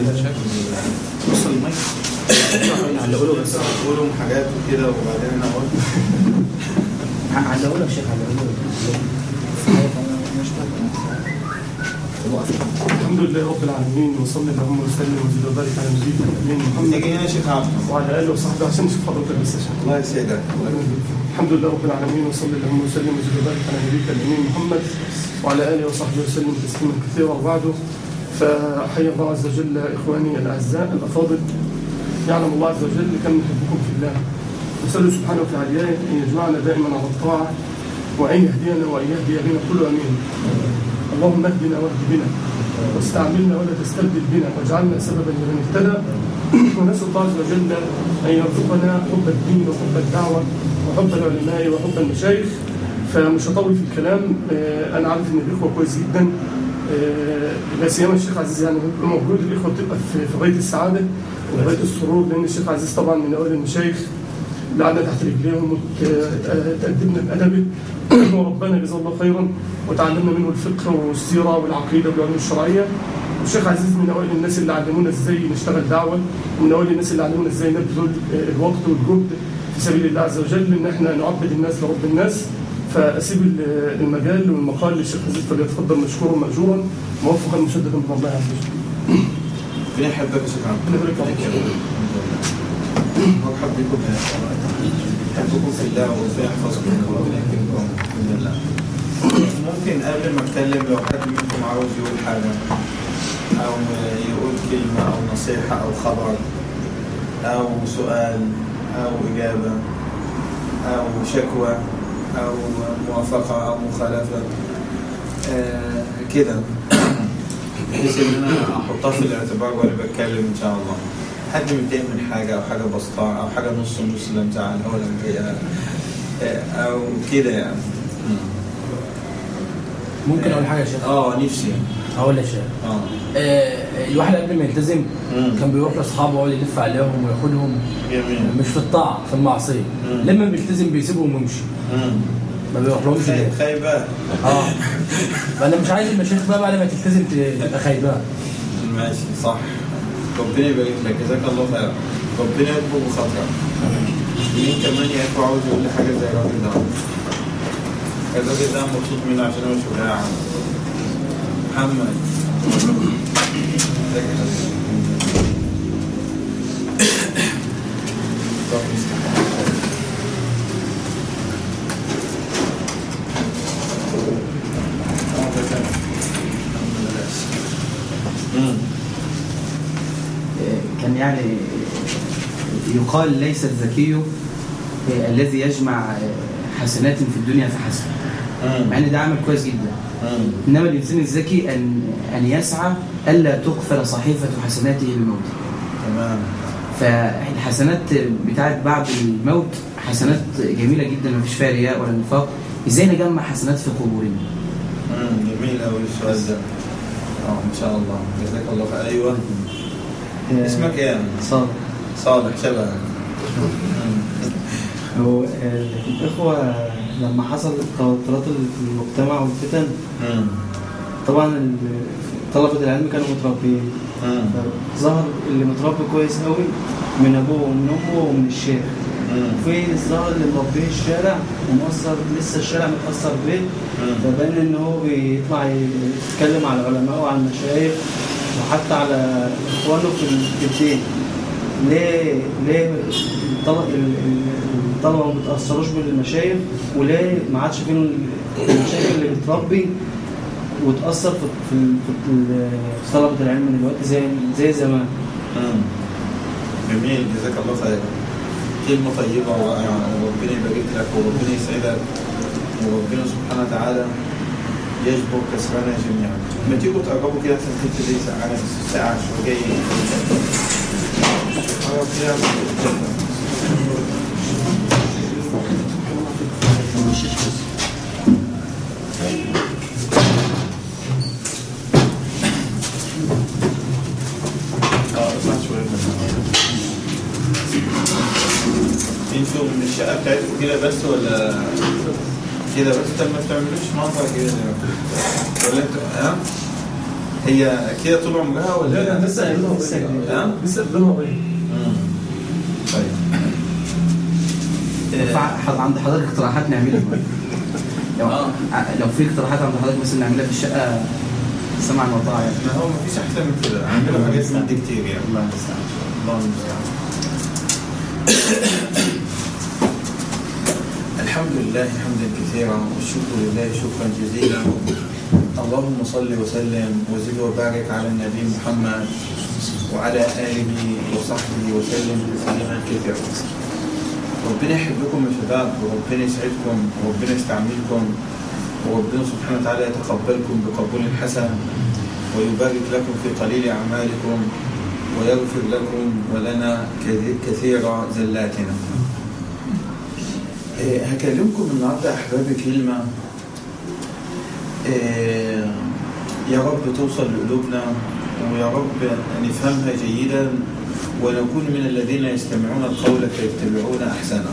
وصل المايك علقوا له بس قول لهم حاجات وكده وبعدين انا اقول علقوا له يا شيخ علقوا له الحمد لله رب العالمين وصلي اللهم وسلم وزد وبارك على نبينا الامين محمد تيجي هنا يا شيخ عبد وعلى اله وصحبه عشان نشوف حضرتك بس عشان الله يسعدك الحمد لله رب العالمين وصلي اللهم وسلم وزد وبارك على نبيك الامين محمد وعلى اله وصحبه وسلم تسليما كثيرا وبعد فحيا الله عز وجل اخواني الاعزاء الافاضل يعلم الله عز وجل كم نحبكم في الله نسأله سبحانه وتعالى أن يجمعنا دائما على الطاعة وأن يهدينا وأن يهدي بنا كل أمين اللهم اهدنا واهد بنا واستعملنا ولا تستبدل بنا واجعلنا سببا لمن اهتدى ونسأل الله عز وجل أن يرزقنا حب الدين وحب الدعوة وحب العلماء وحب المشايخ فمش هطول في الكلام آه، أنا عارف إن الإخوة كويس جدا آه، لا سيما الشيخ عزيز يعني بيبقى موجود الإخوة بتبقى في في غاية السعادة وغاية السرور لأن الشيخ عزيز طبعا من أوائل المشايخ اللي قعدنا تحت رجليهم وتأدبنا بأدبه وربنا جزاه الله خيرا وتعلمنا منه الفقه والسيرة والعقيدة والعلوم الشرعية والشيخ عزيز من أوائل الناس اللي علمونا إزاي نشتغل دعوة ومن أوائل الناس اللي علمونا إزاي نبذل الوقت والجهد في سبيل الله عز وجل إن إحنا نعبد الناس لرب الناس فأسيب المجال والمقال للشيخ عزيز فليتفضل مشكورا مأجورا موفقا مشددا من الله عز وجل. ربنا يحبك يا شيخ عبد ربنا يبارك فيك. مرحب بكم يحبكم في الله وربنا يحفظكم وربنا يكرمكم باذن الله ممكن قبل ما اتكلم لو حد منكم عاوز يقول حاجه او يقول كلمه او نصيحه او خبر او سؤال او اجابه او شكوى او موافقه او مخالفه آه كده بحيث ان انا احطها في الاعتبار وانا بتكلم ان شاء الله حد متضايق من حاجه او حاجه بسيطه او حاجه نص نص لا مزعل ولا مضايقه آه، او كده يعني ممكن اقول حاجه يا شيخ اه نفسي هقول يا شيخ اه آه، الواحد قبل ما يلتزم مم. كان بيروح لاصحابه ويقعد يلف عليهم وياخدهم جميل مش في الطاعه في المعصيه مم. لما بيلتزم بيسيبهم ويمشي مم. ما بيروحلهمش خي- ليه خيبه اه فانا مش عايز المشايخ بقى بعد ما تلتزم تبقى خايبه ماشي صح ربنا يبارك لك جزاك الله خيرا ربنا يكبر بخاطرك مين كمان يا اخو عاوز يقول لي حاجه زي الراجل ده الراجل ده مبسوط منه عشان هو شجاع محمد ازيك يا حبيبي؟ طب استحمل. اه ده تمام. الحمد لله. مم. كان يعني يقال ليس الذكي الذي يجمع حسنات في الدنيا فحسب مع ان ده عمل كويس جدا مم. انما الانسان الذكي ان ان يسعى الا تقفل صحيفه حسناته بموته تمام فالحسنات بتاعت بعد الموت حسنات جميله جدا ما فيش فيها رياء ولا نفاق ازاي نجمع حسنات في قبورنا مم. جميل قوي السؤال ده اه ان شاء الله جزاك الله خير ايوه اسمك ايه؟ صادق صالح شبهك هو آه، الإخوة لما حصل التوترات اللي في المجتمع والفتن مم. طبعا ال- طلبة العلم كانوا متربيين مم. ظهر اللي متربي كويس قوي من أبوه ومن أمه ومن الشيخ مم. وفي الظهر اللي مربيه الشارع ومؤثر لسه الشارع متأثر بيه مم. فبان إن هو بيطلع يتكلم على العلماء وعلى المشايخ وحتى على إخوانه في ال- في الدين ليه ليه الطلبة الطلبة ما بيتأثروش بالمشايخ وليه ما عادش فيهم المشايخ اللي بتربي وتأثر في في في في طلبة العلم دلوقتي زي زي زمان مم. جميل جزاك الله خير كلمة طيبة ورائعة وربنا يبارك لك وربنا يسعدك وربنا سبحانه وتعالى يجبر كسرنا جميعا ما تيجوا تقربوا كده عشان الحتة دي ساعة ساعة شو جاي قرب كده. اه اسمع شوية انتوا من الشقة بتاعتكم كده بس ولا كده بس طب ما بتعملوش منظر كده ولا انتوا ها؟ هي كده طول عمرها ولا لا لا لسه قبلها لسه قريب. ها؟ لسه قبلها قريب مم. طيب فح- عند حضرتك اقتراحات نعملها لو آه. لو في اقتراحات عند حضرتك مثلا نعملها في الشقه سمعا وطاعه يعني ما هو مفيش احلى من كده عندنا حاجات من دي كتير يعني الله المستعان الله المستعان الحمد لله حمدا كثيرا والشكر لله شكرا جزيلا اللهم صل وسلم وزد وبارك على النبي محمد وعلى اله وصحبه وسلم تسليما كثيرا ربنا يحبكم يا شباب وربنا يسعدكم وربنا يستعملكم وربنا سبحانه وتعالى يتقبلكم بقبول حسن ويبارك لكم في قليل أعمالكم ويغفر لكم ولنا كثير- كثير زلاتنا إيه، هكلمكم النهارده يا احبابي كلمه إيه، يا رب توصل لقلوبنا ويا رب نفهمها جيدا ونكون من الذين يستمعون القول فيتبعون احسنه.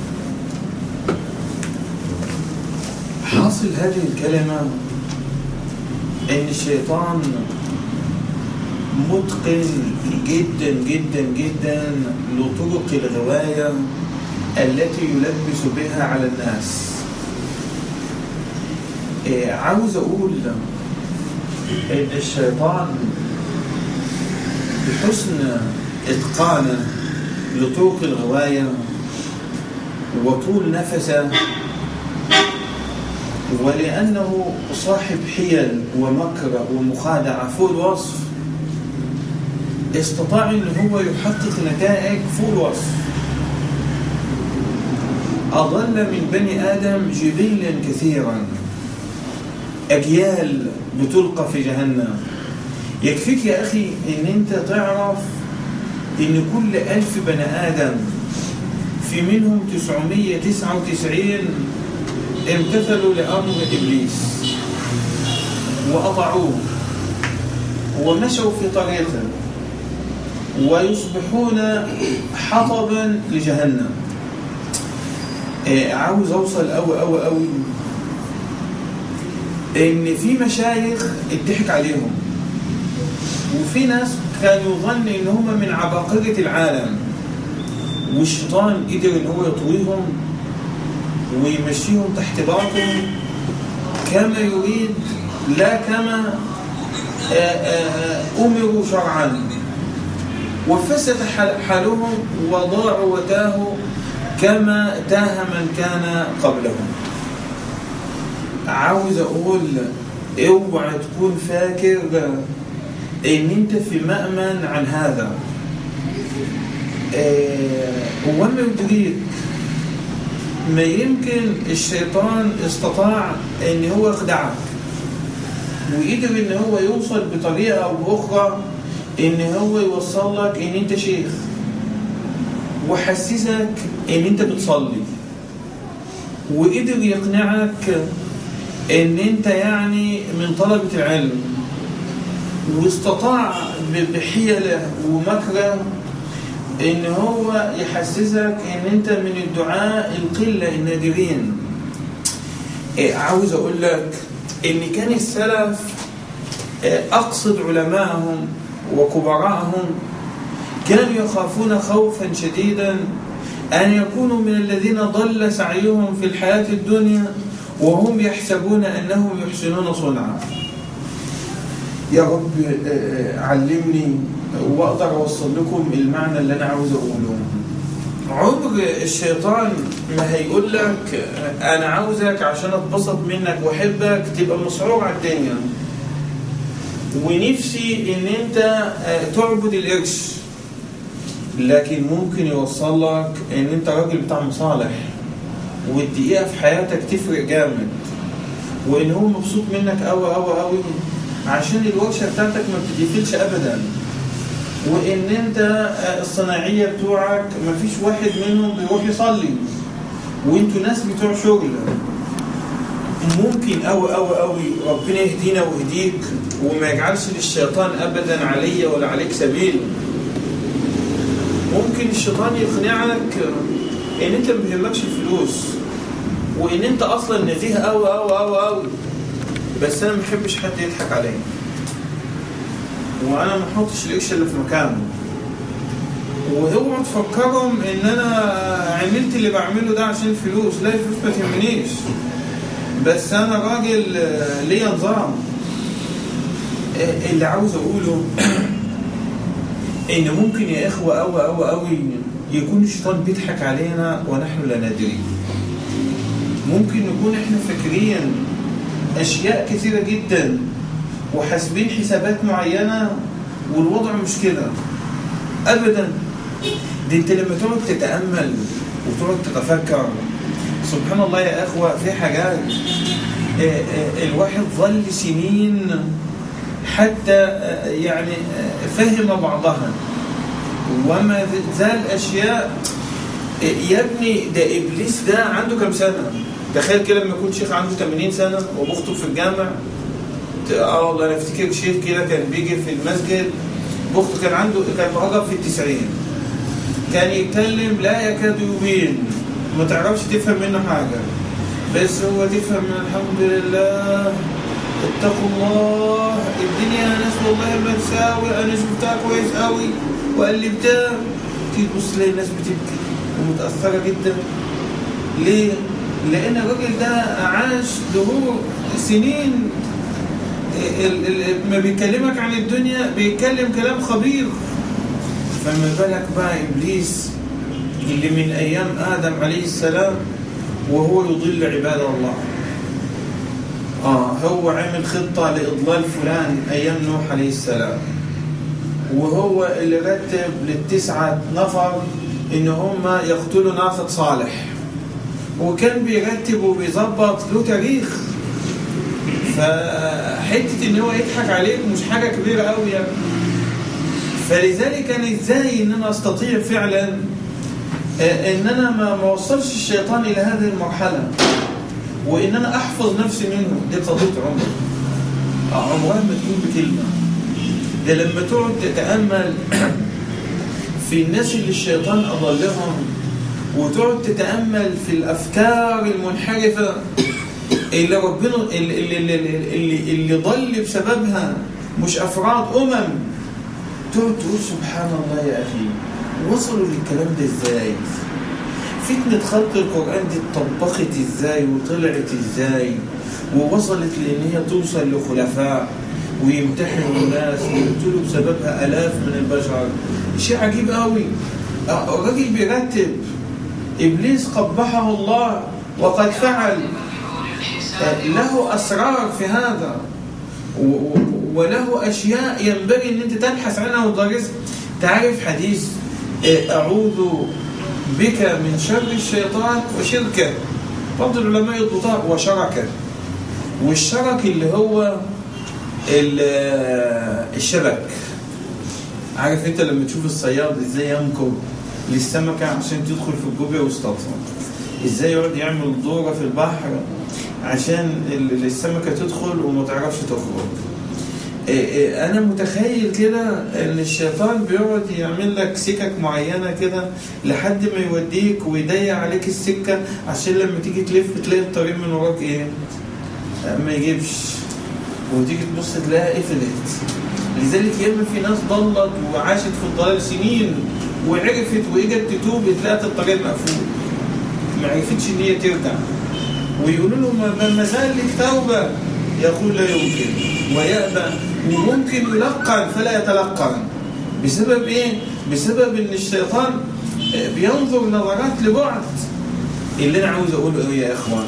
حاصل هذه الكلمه ان الشيطان متقن جدا جدا جدا لطرق الغوايه التي يلبس بها على الناس إيه، عاوز اقول ان الشيطان بحسن اتقانه لطرق الغوايه وطول نفسه ولانه صاحب حيل ومكر ومخادعه فوق الوصف استطاع ان هو يحقق نتائج فوق الوصف أضل من بني آدم جبلا كثيرا أجيال بتلقى في جهنم يكفيك يا أخي إن أنت تعرف إن كل ألف بني آدم في منهم 999 امتثلوا لأمر إبليس وأطاعوه ومشوا في طريقه ويصبحون حطبا لجهنم آه، عاوز اوصل قوي قوي قوي ان في مشايخ اتضحك عليهم وفي ناس كان يظن ان هم من عباقرة العالم والشيطان قدر ان هو يطويهم ويمشيهم تحت باطل كما يريد لا كما آه، آه، امروا شرعا وفسد حال- حالهم وضاعوا وتاهوا كما تاه من كان قبلهم عاوز اقول اوعى تكون فاكر ان انت في مأمن عن هذا آه، وما يدريك ما يمكن الشيطان استطاع ان هو يخدعك وقدر ان هو يوصل بطريقه او باخرى ان هو يوصل لك ان انت شيخ وحسسك ان انت بتصلي وقدر يقنعك ان انت يعني من طلبة العلم واستطاع ب- بحيلة ومكره ان هو يحسسك ان انت من الدعاء القلة النادرين إيه، عاوز اقول لك ان كان السلف إيه، اقصد علماءهم وكبراءهم كانوا يخافون خوفا شديدا أن يكونوا من الذين ضل سعيهم في الحياة الدنيا وهم يحسبون أنهم يحسنون صنعا يا رب آه، آه، علمني وأقدر أوصل لكم المعنى اللي أنا عاوز أقوله عمر الشيطان ما هيقول لك آه، أنا عاوزك عشان أتبسط منك وأحبك تبقى مسعور على الدنيا ونفسي ان انت آه، تعبد القرش لكن ممكن يوصل لك ان انت راجل بتاع مصالح والدقيقه في حياتك تفرق جامد وان هو مبسوط منك قوي قوي قوي عشان الورشه بتاعتك ما بتتقفلش ابدا وان انت آه، الصناعيه بتوعك ما فيش واحد منهم بيروح يصلي وانتوا ناس بتوع شغل ممكن قوي قوي قوي ربنا يهدينا ويهديك وما يجعلش للشيطان ابدا عليا ولا عليك سبيل ممكن الشيطان يقنعك ان انت ما بيهمكش الفلوس وان انت اصلا نزيه قوي قوي قوي قوي بس انا ما بحبش حد يضحك عليا وانا ما احطش القرش اللي في مكانه واوعوا تفكرهم ان انا عملت اللي بعمله ده عشان فلوس لا الفلوس ما تهمنيش بس انا راجل آه، ليا نظام آه، اللي عاوز اقوله ان ممكن يا اخوه قوي قوي قوي يكون الشيطان بيضحك علينا ونحن لا ندري ممكن نكون احنا فاكرين اشياء كثيره جدا وحاسبين حسابات معينه والوضع مش كده ابدا دي انت لما تقعد تتامل وتقعد تتفكر سبحان الله يا اخوه في حاجات آه، آه، الواحد ظل سنين حتى آه، يعني آه، فهم بعضها وما زال اشياء آه، يا ابني ده ابليس ده عنده كام سنه تخيل كده لما يكون شيخ عنده 80 سنه وبخطب في الجامع اه والله انا افتكر شيخ كده كان بيجي في المسجد بخته كان عنده كان بقرب في التسعين كان يتكلم لا يكاد يبين ما تعرفش تفهم منه حاجة بس هو تفهم من الحمد لله اتقوا الله الدنيا ناس والله ما تساوي انا شفتها كويس قوي وقلبتها تيجي تبص تلاقي الناس بتبكي ومتأثرة جدا ليه؟ لأن الراجل ده عاش دهور سنين ال- ال- ما بيكلمك عن الدنيا بيتكلم كلام خبير فما بالك بقى ابليس اللي من ايام ادم عليه السلام وهو يضل عباد الله اه هو عمل خطه لاضلال فلان ايام نوح عليه السلام وهو اللي رتب للتسعه نفر ان هم يقتلوا ناقه صالح وكان بيرتب وبيظبط له تاريخ فحته ان هو يضحك عليك مش حاجه كبيره قوي يعني فلذلك انا ازاي ان انا استطيع فعلا آه، ان انا ما ما اوصلش الشيطان الى هذه المرحله وان انا احفظ نفسي منه دي قضيه عمر آه، عمرها ما تكون بكلمه ده لما تقعد تتامل في الناس اللي الشيطان اضلهم وتقعد تتامل في الافكار المنحرفه اللي ربنا اللي, اللي, اللي, اللي, اللي ضل بسببها مش افراد امم تقعد تقول سبحان الله يا اخي وصلوا للكلام ده ازاي فتنة خلق القرآن دي اتطبقت ازاي وطلعت ازاي ووصلت لان هي توصل لخلفاء ويمتحنوا الناس ويقتلوا بسببها الاف من البشر شيء عجيب قوي آه، الراجل بيرتب ابليس قبحه الله وقد فعل آه، له اسرار في هذا و- و- وله اشياء ينبغي ان انت تبحث عنها وتدرسها تعرف حديث آه، اعوذ بك من شر الشيطان وشركه بعض العلماء يضبطها وشركه والشرك اللي هو ال- آه، الشبك عارف انت لما تشوف الصياد ازاي ينكر للسمكه عشان تدخل في الجوبيه ويصطادها ازاي يقعد يعمل دوره في البحر عشان ال- السمكه تدخل وما تعرفش تخرج إيه إيه انا متخيل كده ان الشيطان بيقعد يعمل لك سكك معينه كده لحد ما يوديك ويضيق عليك السكه عشان لما تيجي تلف تلاقي الطريق من وراك ايه ما يجيبش وتيجي تبص تلاقيها قفلت لذلك ياما في ناس ضلت وعاشت في الضلال سنين وعرفت واجت تتوب تلاقت الطريق مقفول ما عرفتش ان هي ترجع ويقولوا له ما- ما زال لك توبه يقول لا يمكن ويأبى وممكن يلقن فلا يتلقن بسبب ايه؟ بسبب ان الشيطان بينظر نظرات لبعد اللي انا عاوز اقوله ايه يا اخوان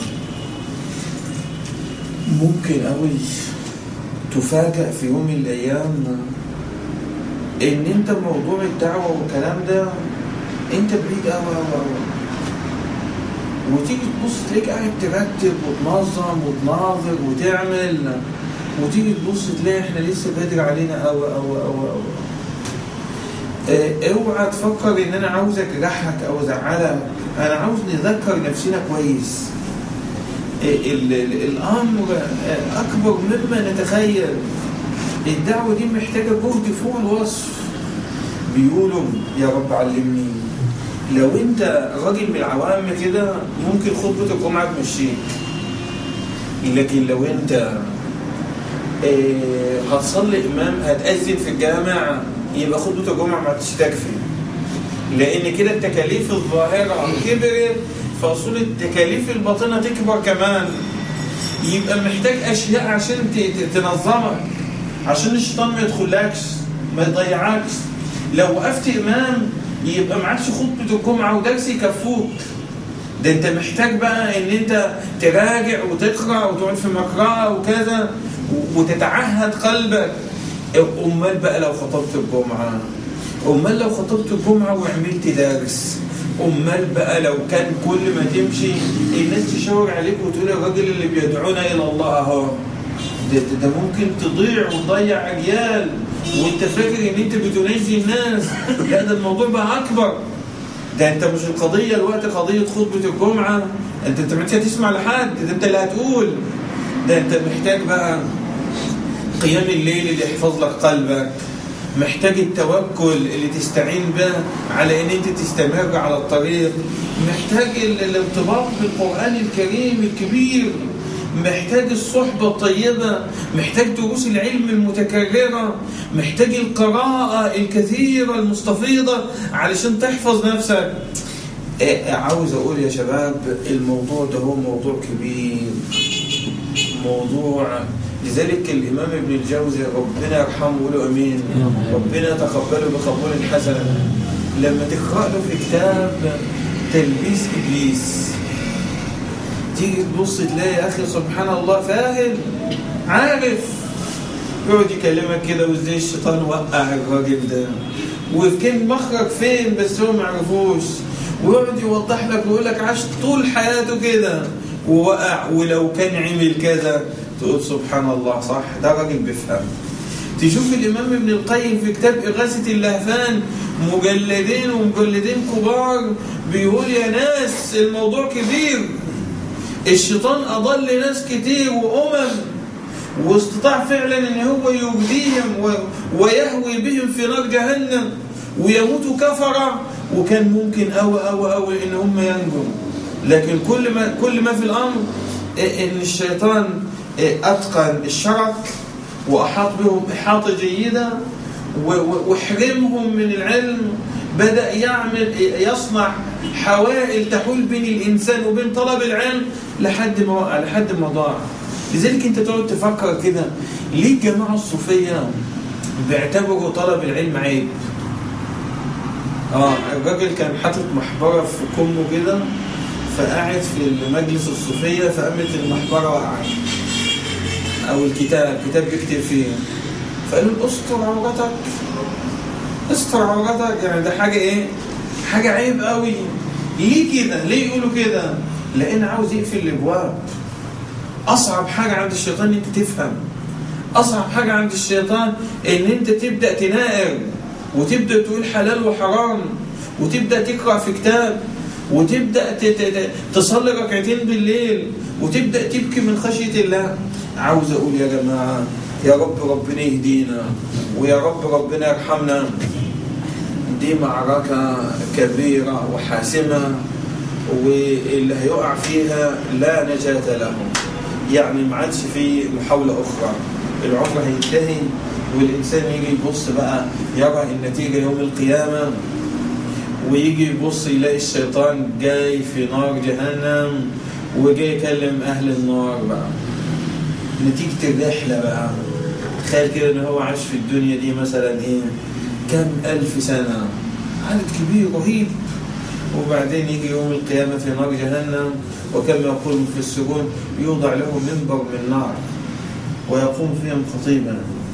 ممكن قوي تفاجأ في يوم من الايام ان انت موضوع الدعوه والكلام ده انت بعيد قوي قوي قوي وتيجي تبص تلاقيك قاعد ترتب وتنظم وتناظر وتعمل وتيجي تبص تلاقي احنا لسه بدري علينا قوي قوي قوي قوي اه اوعى تفكر ان انا عاوز اجرحك او ازعلك انا عاوز نذكر نفسنا كويس اه ال- ال- الامر اه اكبر مما نتخيل الدعوه دي محتاجه جهد فوق الوصف بيقولوا يا رب علمني لو انت راجل من العوام كده ممكن خطبة الجمعة تمشيك لكن لو انت إيه هتصلي امام هتاذن في الجامع يبقى خطبه الجمعه ما عادش تكفي لان كده التكاليف الظاهره كبرت فاصول التكاليف الباطنه تكبر كمان يبقى محتاج اشياء عشان ت- ت- تنظمك عشان الشيطان ما يدخلكش ما يضيعكش لو وقفت امام يبقى معكش خطبه الجمعه ودرس يكفوك ده انت محتاج بقى ان انت تراجع وتقرا وتقعد في مقرأة وكذا و- وتتعهد قلبك امال بقى لو خطبت الجمعه امال لو خطبت الجمعه وعملت درس امال بقى لو كان كل ما تمشي الناس تشاور عليك وتقول الراجل اللي بيدعونا الى الله اهو ده, ده, ده ممكن تضيع وتضيع اجيال وانت فاكر ان انت بتنجي الناس لا ده الموضوع بقى اكبر ده انت مش القضيه الوقت قضيه خطبه الجمعه انت انت محتاج تسمع لحد ده انت اللي هتقول ده انت محتاج بقى قيام الليل اللي يحفظ لك قلبك محتاج التوكل اللي تستعين به على ان انت تستمر على الطريق محتاج ال- الارتباط بالقران الكريم الكبير محتاج الصحبة الطيبة محتاج دروس العلم المتكررة محتاج القراءة الكثيرة المستفيضة علشان تحفظ نفسك آه، عاوز أقول يا شباب الموضوع ده هو موضوع كبير موضوع لذلك الإمام ابن الجوزي ربنا يرحمه وله أمين ربنا تقبله بقبول حسن لما تقرأ له في كتاب تلبيس إبليس تيجي تبص تلاقي يا أخي سبحان الله فاهم عارف يقعد يكلمك كده وازاي الشيطان وقع الراجل ده وكان مخرج فين بس هو ما عرفوش ويقعد يوضح لك ويقول لك عاش طول حياته كده ووقع ولو كان عمل كذا تقول سبحان الله صح ده راجل بيفهم تشوف الامام ابن القيم في كتاب اغاثه اللهفان مجلدين ومجلدين كبار بيقول يا ناس الموضوع كبير الشيطان اضل ناس كتير وامم واستطاع فعلا ان هو يجديهم و- ويهوي بهم في نار جهنم ويموتوا كفرة وكان ممكن أوي أوي أوي ان هم ينجوا لكن كل ما كل ما في الامر إيه ان الشيطان إيه اتقن الشرك واحاط بهم احاطه جيده و- و- وحرمهم من العلم بدا يعمل يصنع حوائل تحول بين الانسان وبين طلب العلم لحد ما وقع لحد ما ضاع لذلك انت تقعد تفكر كده ليه الجماعه الصوفيه بيعتبروا طلب العلم عيب اه الراجل كان حاطط محبره في كمه كده فقعد في المجلس الصوفيه فقامت المحبره وقعت او الكتاب كتاب بيكتب فيه فقالوا له استر عورتك استر عورتك يعني ده حاجه ايه حاجه عيب قوي ليه كده ليه يقولوا كده لان عاوز يقفل الابواب اصعب حاجه عند الشيطان ان انت تفهم اصعب حاجه عند الشيطان ان انت تبدا تناقر وتبدا تقول حلال وحرام وتبدا تقرا في كتاب وتبدا ت- ت- ت- تصلي ركعتين بالليل وتبدا تبكي من خشيه الله عاوز اقول يا جماعه يا رب ربنا يهدينا ويا رب ربنا يرحمنا دي معركه كبيره وحاسمه واللي هيقع فيها لا نجاة له يعني ما عادش في محاولة أخرى العمر هينتهي والإنسان يجي يبص بقى يرى النتيجة يوم القيامة ويجي يبص يلاقي الشيطان جاي في نار جهنم وجاي يكلم أهل النار بقى نتيجة الرحلة بقى تخيل كده إن هو عاش في الدنيا دي مثلا إيه كم ألف سنة عدد كبير رهيب وبعدين يجي يوم القيامة في نار جهنم وكما يقول في السجون يوضع له منبر من نار ويقوم فيهم خطيبا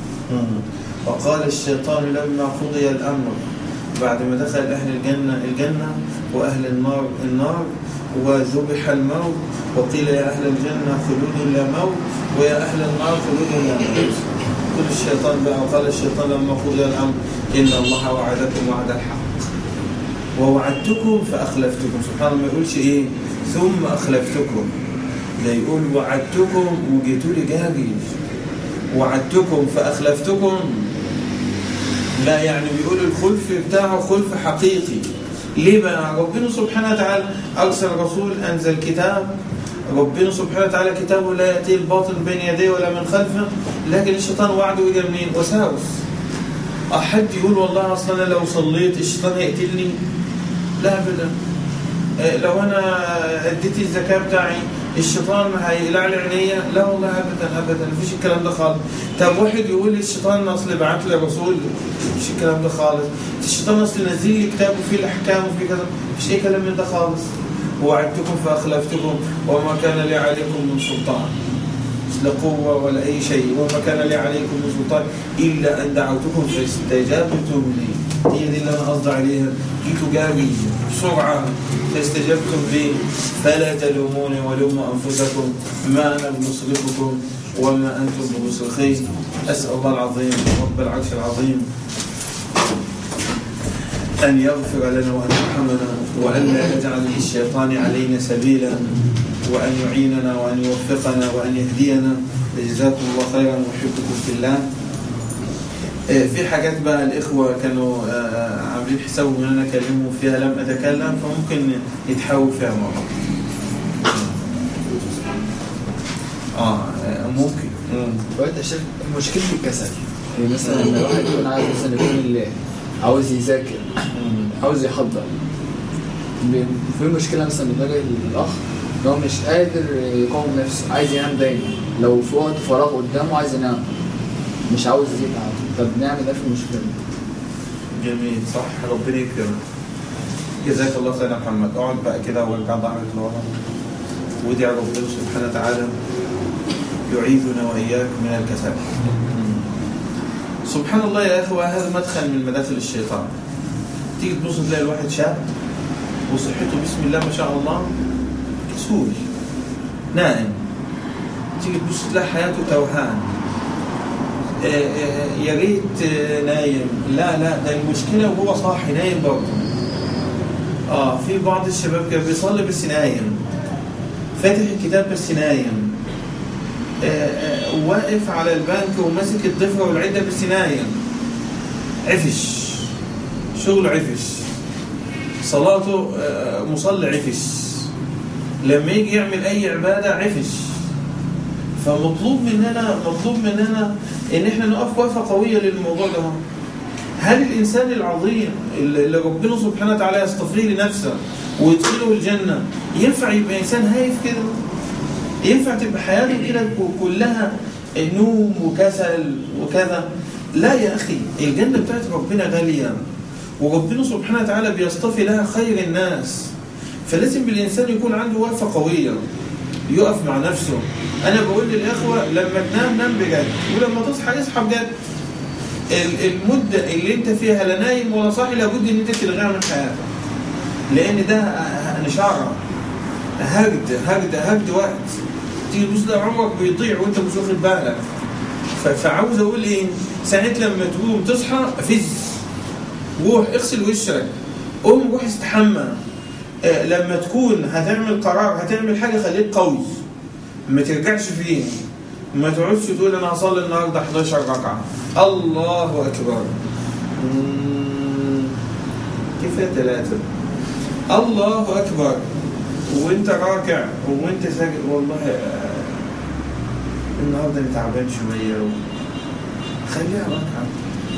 وقال الشيطان لما قضي الأمر بعد ما دخل أهل الجنة الجنة وأهل النار النار وذبح الموت وقيل يا أهل الجنة خلود لا موت ويا أهل النار خلود لا موت كل الشيطان بقى وقال الشيطان لما قضي الأمر إن الله وعدكم وعد الحق ووعدتكم فأخلفتكم سبحان الله ما يقولش إيه ثم أخلفتكم ده يقول وعدتكم وجيتوا لي جاهز وعدتكم فأخلفتكم لا يعني بيقول الخلف بتاعه خلف حقيقي ليه بقى ربنا سبحانه وتعالى أرسل رسول أنزل كتاب ربنا سبحانه وتعالى كتابه لا يأتي الباطل بين يديه ولا من خلفه لكن الشيطان وعده يجي منين؟ وساوس أحد يقول والله أصلا أنا لو صليت الشيطان هيقتلني؟ لا أبدا آه، لو أنا أديت الزكاة بتاعي الشيطان هيقلع لي عينيا لا والله ابدا ابدا مفيش الكلام ده خالص طب واحد يقول لي الشيطان اصل بعت لي رسول مفيش الكلام ده خالص الشيطان اصل نزل لي كتاب وفيه الاحكام وفيه كذا مفيش اي كلام من ده خالص ووعدتكم فاخلفتكم وما كان لي عليكم من سلطان لا قوة ولا أي شيء وما كان لي عليكم من سلطان إلا أن دعوتكم فاستجبتم لي هي دي اللي أنا قصدي عليها جيتوا جاري بسرعة فاستجبتم لي فلا تلوموني ولوموا أنفسكم ما أنا بمصرخكم وما أنتم بمصرخي أسأل الله العظيم رب العرش العظيم أن يغفر لنا وأن يرحمنا وأن لا يجعل للشيطان علينا سبيلا وأن يعيننا وأن يوفقنا وأن يهدينا جزاكم الله خيرا وأحبكم في الله آه، في حاجات بقى الإخوة كانوا آه، عاملين حسابهم إن أنا أكلمهم فيها لم أتكلم فممكن يتحاول فيها مرة آه آه، ممكن مم. وانت شايف مشكلة الكسل يعني مثلا لما الواحد يكون عايز مثلا يكون اللي عاوز يذاكر مم. عاوز يحضر بي- في مشكلة مثلا بتواجه الأخ إن هو مش قادر يقاوم نفسه عايز ينام دايما لو في وقت فراغ قدامه عايز ينام مش عاوز يتعب طب نعمل ايه في المشكلة دي؟ جميل صح ربنا يكرمك جزاك الله خير يا محمد اقعد بقى كده وارجع ظهرك لورا وادعي ربنا سبحانه وتعالى يعيذنا واياك من الكسل سبحان الله يا اخوه هذا مدخل من مداخل الشيطان تيجي تبص تلاقي الواحد شاب وصحته بسم الله ما شاء الله كسول نائم تيجي تبص تلاقي حياته توهان آه، آه، يا ريت آه، نايم لا لا ده المشكله وهو صاحي نايم برضه اه في بعض الشباب كان بيصلي بس نايم فاتح الكتاب بس نايم آه، آه، واقف على البنك وماسك الضفر والعده بس نايم عفش شغله عفش صلاته آه، مصلي عفش لما يجي يعمل اي عباده عفش فمطلوب مننا مطلوب مننا ان احنا نقف وقفه قويه للموضوع ده هل الانسان العظيم اللي اللي ربنا سبحانه وتعالى يصطفيه لنفسه ويدخله الجنه ينفع يبقى انسان هايف كده؟ ينفع تبقى حياته كده ك- كلها نوم وكسل وكذا؟ لا يا اخي الجنه بتاعت ربنا غاليه وربنا سبحانه وتعالى بيصطفي لها خير الناس فلازم الانسان يكون عنده وقفه قويه يقف مع نفسه انا بقول للاخوه لما تنام نام بجد ولما تصحى اصحى بجد ال- المده اللي انت فيها لا نايم ولا صاحي لابد ان انت تلغيها من حياتك لان ده نشاره هجد هجد هجد وقت تيجي تبص ده عمرك بيضيع وانت مش واخد بالك ف- فعاوز اقول ايه ساعه لما تقوم تصحى فز روح اغسل وشك قوم روح استحمى آه، لما تكون هتعمل قرار هتعمل حاجه خليك قوي ما ترجعش فيه ما تقعدش تقول انا هصلي النهارده 11 ركعه الله اكبر مم، كفايه ثلاثه الله اكبر وانت راكع وانت ساجد والله آه، النهارده انا تعبان شويه و... خليها ركعه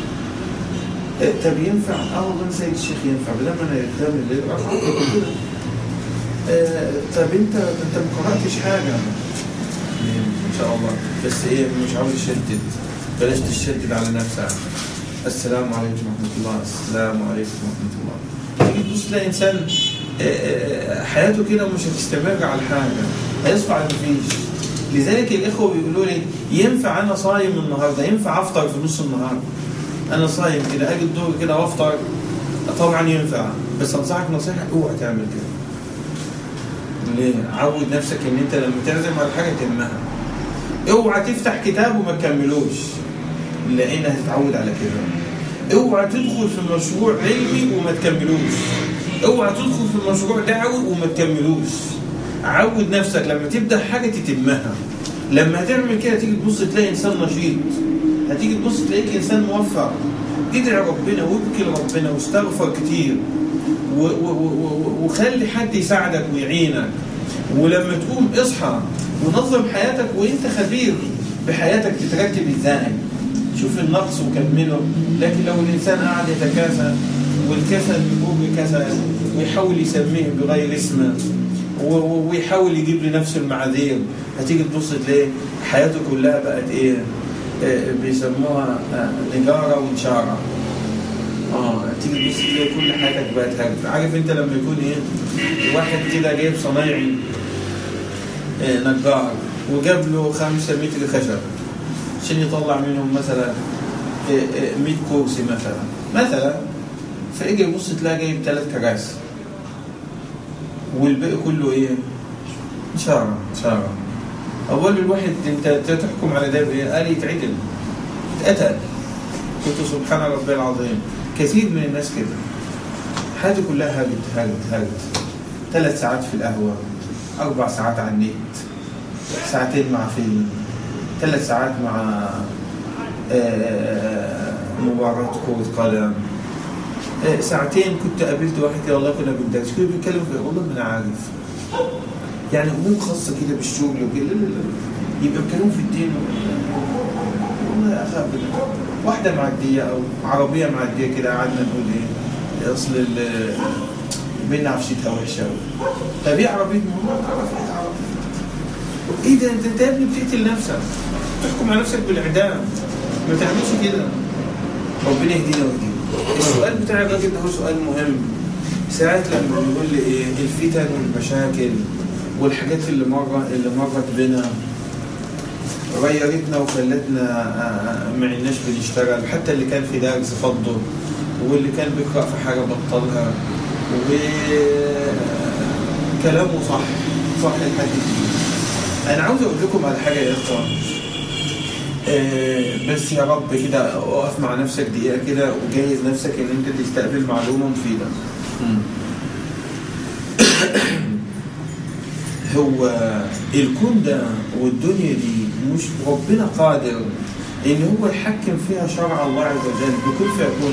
آه، طب ينفع؟ اه والله سيد الشيخ ينفع بدل ما انا قدام الليل ركعه كده آه، طب انت انت ما قراتش حاجه ان شاء الله بس ايه مش عاوز اشدد بلاش تشدد على نفسك السلام عليكم ورحمه الله السلام عليكم ورحمه الله تيجي تبص تلاقي انسان آه، آه، حياته كده مش هتستمر على حاجه هيصفى على مفيش لذلك الاخوه بيقولوا لي ينفع انا صايم النهارده ينفع افطر في نص النهار انا صايم كده اجي الظهر كده وافطر طبعا ينفع بس انصحك نصيحه اوعى تعمل كده ليه؟ عود نفسك ان انت لما تعزم على حاجه تمها اوعى تفتح كتاب وما تكملوش لان هتتعود على كده اوعى تدخل في مشروع علمي وما تكملوش اوعى تدخل في مشروع دعوي وما تكملوش عود نفسك لما تبدا حاجه تتمها لما هتعمل كده تيجي تبص تلاقي انسان نشيط هتيجي تبص تلاقيك انسان موفق ادعي ربنا وابكي لربنا واستغفر كتير و- و- و- و- وخلي حد يساعدك ويعينك ولما تقوم اصحى ونظم حياتك وانت خبير بحياتك تترتب ازاي شوف النقص وكمله لكن لو الانسان قاعد يتكاسل والكسل يقوم بكسل ويحاول يسميه بغير اسمه و- و- ويحاول يجيب لنفسه المعاذير هتيجي تبص تلاقي حياته كلها بقت ايه آه، بيسموها آه، نجاره ونشاره اه تيجي تبص تلاقي كل حياتك بقت هرب عارف انت لما يكون ايه واحد كده جايب صنايعي آه، نجار وجاب له خمسة متر خشب عشان يطلع منهم مثلا آه، آه، 100 كرسي مثلا مثلا فيجي يبص تلاقي جايب ثلاث كراسي والباقي كله ايه؟ شارع شارع اول الواحد انت تحكم على ده بايه؟ قال يتعدل اتقتل قلت سبحان ربي العظيم كثير من الناس كده حياته كلها هاجت هاجت هاجت ثلاث ساعات في القهوة أربع ساعات على النت ساعتين مع فيلم ثلاث ساعات مع آه، مباراة كرة قدم آه، ساعتين كنت قابلت واحد كده والله كنا بندرس كنا بنتكلم في والله ما انا عارف يعني امور خاصه كده بالشغل وكده لا لا لا يبقى بيتكلموا في الدين والله يا اخي أبدا. واحده معديه او عربيه معديه كده قعدنا نقول ايه اصل ال- بينا عفشتها وحشه قوي طب ايه عربيه مهمه تعرف ايه عربيه ايه ده انت انت يا ابني بتقتل نفسك تحكم على نفسك بالاعدام ما تعملش كده ربنا يهدينا ويهدينا السؤال بتاع الراجل ده هو سؤال مهم ساعات لما بيقول لي ايه الفتن والمشاكل والحاجات اللي مرة اللي مرت بنا غيرتنا وخلتنا آه، ما عدناش بنشتغل حتى اللي كان في درس فضه واللي كان بيقرأ في حاجة بطلها وكلامه صح صح لحد كبير. أنا عاوز أقول لكم على حاجة يا إخوان آه، بس يا رب كده اقف مع نفسك دقيقة كده وجهز نفسك ان انت تستقبل معلومة مفيدة. هو الكون ده والدنيا دي مش ربنا قادر ان هو يحكم فيها شرع الله عز وجل بكل فيكون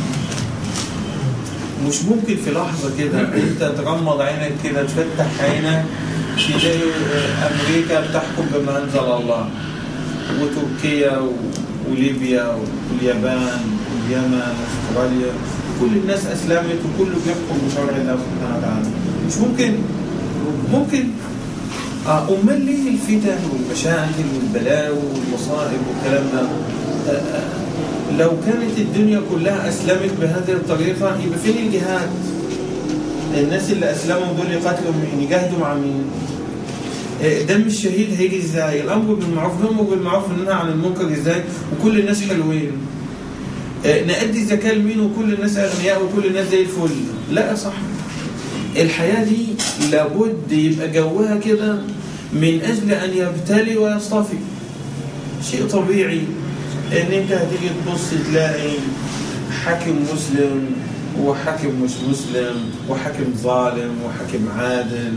مش ممكن في لحظة كده انت تغمض عينك كده تفتح عينك تلاقي امريكا بتحكم بما انزل الله وتركيا و- وليبيا واليابان واليمن واستراليا كل الناس اسلمت وكله بيحكم بشرع الله سبحانه وتعالى مش ممكن ممكن اه امال ليه الفتن والمشاكل والبلاوي والمصائب والكلام ده آه، آه، لو كانت الدنيا كلها اسلمت بهذه الطريقه يبقى فين الجهاد؟ الناس اللي اسلموا دول يقاتلوا مين؟ يجاهدوا مع مين؟ آه، دم الشهيد هيجي ازاي؟ الامر بالمعروف الامر بالمعروف والنهي عن المنكر ازاي؟ وكل الناس حلوين. آه، نأدي الزكاه لمين وكل الناس اغنياء وكل الناس زي الفل؟ لا يا صاحبي. الحياه دي لابد يبقى جوها كده من اجل ان يبتلي ويصطفي. شيء طبيعي ان انت هتيجي تبص تلاقي حاكم مسلم وحاكم مش مسلم وحاكم ظالم وحاكم عادل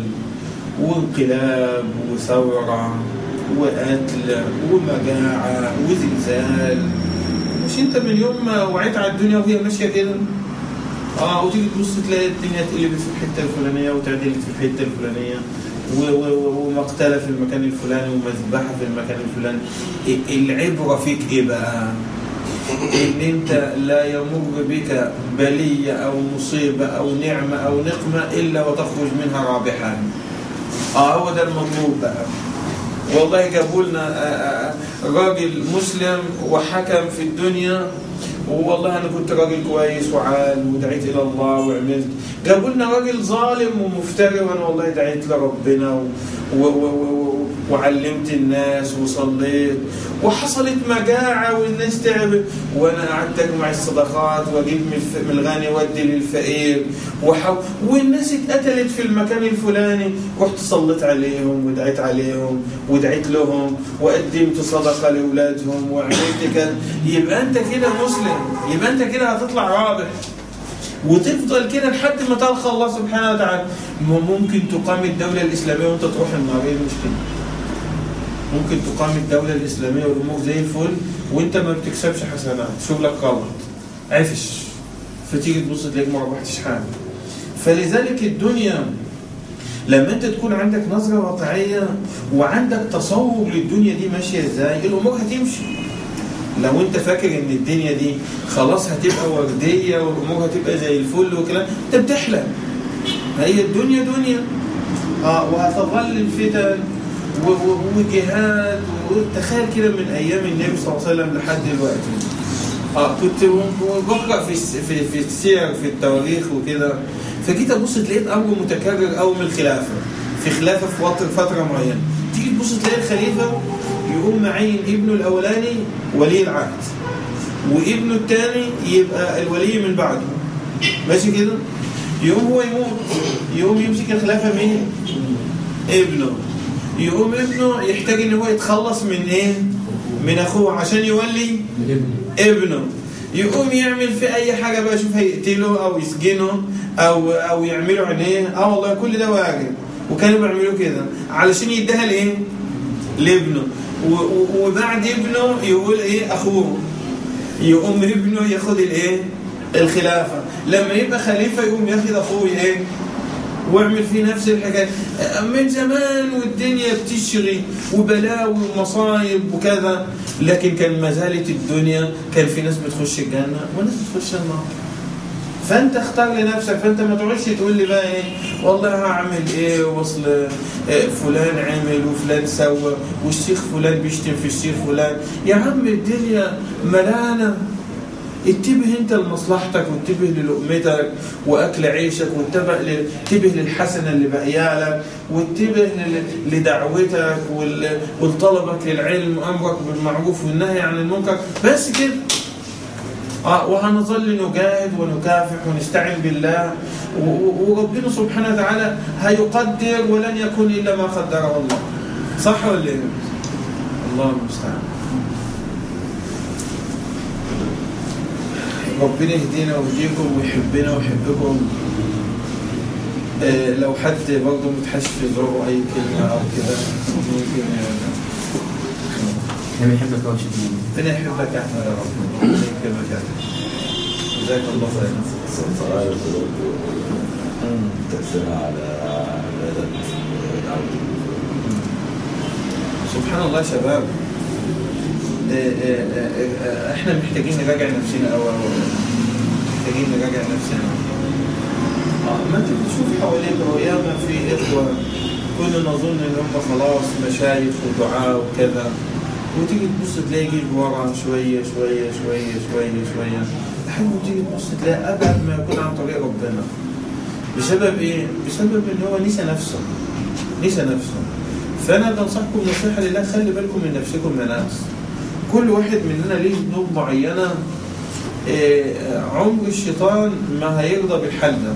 وانقلاب وثورة وقتل ومجاعة وزلزال مش انت من يوم ما وعيت على الدنيا وهي ماشية كده اه وتيجي تبص تلاقي الدنيا اتقلبت في الحتة الفلانية وتعدلت في الحتة الفلانية و- و- و- ومقتلة في المكان الفلاني ومذبحة في المكان الفلاني إيه- العبرة فيك ايه بقى؟ ان انت لا يمر بك بلية او مصيبة او نعمة او نقمة الا وتخرج منها رابحا اه هو ده المطلوب بقى والله جابوا لنا آه، آه، راجل مسلم وحكم في الدنيا والله انا كنت راجل كويس وعال ودعيت الى الله وعملت جابوا لنا راجل ظالم ومفتري وانا والله دعيت لربنا و... و... و... و... وعلمت الناس وصليت وحصلت مجاعة والناس تعبت وانا قعدت اجمع الصدقات واجيب من الف- من الغني وادي للفقير وحو... والناس اتقتلت في المكان الفلاني رحت صليت عليهم ودعيت عليهم ودعيت لهم وقدمت صدقة لاولادهم وعملت كذا يبقى انت كده مسلم يبقى انت كده هتطلع رابح وتفضل كده لحد ما تلقى الله سبحانه وتعالى م- ممكن تقام الدولة الإسلامية وأنت تروح النار إيه المشكلة؟ ممكن تقام الدولة الإسلامية والأمور زي الفل وأنت ما بتكسبش حسنات شغلك غلط عفش فتيجي تبص تلاقيك ما ربحتش حاجة فلذلك الدنيا لما انت تكون عندك نظره واقعيه وعندك تصور للدنيا دي ماشيه ازاي الامور هتمشي لو انت فاكر ان الدنيا دي خلاص هتبقى ورديه والامور هتبقى زي الفل وكلام انت بتحلم هي الدنيا دنيا اه وهتظل الفتن و- و- وجهاد وتخيل كده من ايام النبي صلى الله عليه وسلم لحد دلوقتي اه كنت بقرا في الس- في في السير في التواريخ وكده فجيت ابص لقيت امر متكرر قوي من الخلافه في خلافه في فتره فتره معينه تيجي تبص تلاقي الخليفه يقوم معين ابنه الاولاني ولي العهد وابنه الثاني يبقى الولي من بعده ماشي كده يقوم هو يموت يقوم يمسك الخلافه مين ابنه يقوم ابنه يحتاج ان هو يتخلص من ايه من اخوه عشان يولي ابنه يقوم يعمل في اي حاجه بقى شوف هيقتله او يسجنه او او يعملوا عينيه اه والله كل ده واجب وكانوا بيعملوا كده علشان يديها لايه لابنه و- و- وبعد ابنه يقول ايه اخوه يقوم ابنه ياخد الايه الخلافه لما يبقى خليفه يقوم ياخد اخوه ايه واعمل فيه نفس الحكايه من زمان والدنيا بتشغي وبلاوي ومصايب وكذا لكن كان ما زالت الدنيا كان في ناس بتخش الجنه وناس بتخش النار فانت اختار لنفسك فانت ما تقعدش تقول لي بقى ايه والله هعمل ايه وصل آه، فلان عمل وفلان سوى والشيخ فلان بيشتم في الشيخ فلان يا عم الدنيا ملانه انتبه انت لمصلحتك وانتبه للقمتك واكل عيشك وانتبه ل- انتبه للحسنه اللي باقيالك وانتبه ل- لدعوتك وال- ولطلبك للعلم امرك بالمعروف والنهي عن المنكر بس كده آه وهنظل نجاهد ونكافح ونستعين بالله و- و- وربنا سبحانه وتعالى هيقدر ولن يكون الا ما قدره الله صح ولا ايه؟ الله المستعان ربنا يهدينا ويهديكم ويحبنا ويحبكم آه لو حد برضه متحش في ذوقه اي كلمه او كده ممكن يعني انا بحبك قوي شكرا ربنا يحبك يا احمد يا رب ربنا يكرمك يا احمد جزاك الله خيرا صغير تأثيرها على عبادة دعوة سبحان الله يا شباب آه، آه، آه، آه، احنا محتاجين نراجع نفسنا اول محتاجين نراجع نفسنا آه، ما انت بتشوف حواليك هو ياما في اخوه كنا نظن ان هم خلاص مشايخ ودعاء وكذا وتيجي تبص تلاقي جيب ورا شويه شويه شويه شويه شويه لحد ما تيجي تبص تلاقي ابعد ما يكون عن طريق ربنا بسبب ايه؟ بسبب ان هو نسى نفسه نسى نفسه فانا بنصحكم نصيحه لله خلي بالكم من نفسكم يا ناس كل واحد مننا ليه ذنوب معينه إيه، عمر الشيطان ما هيرضى بالحل ده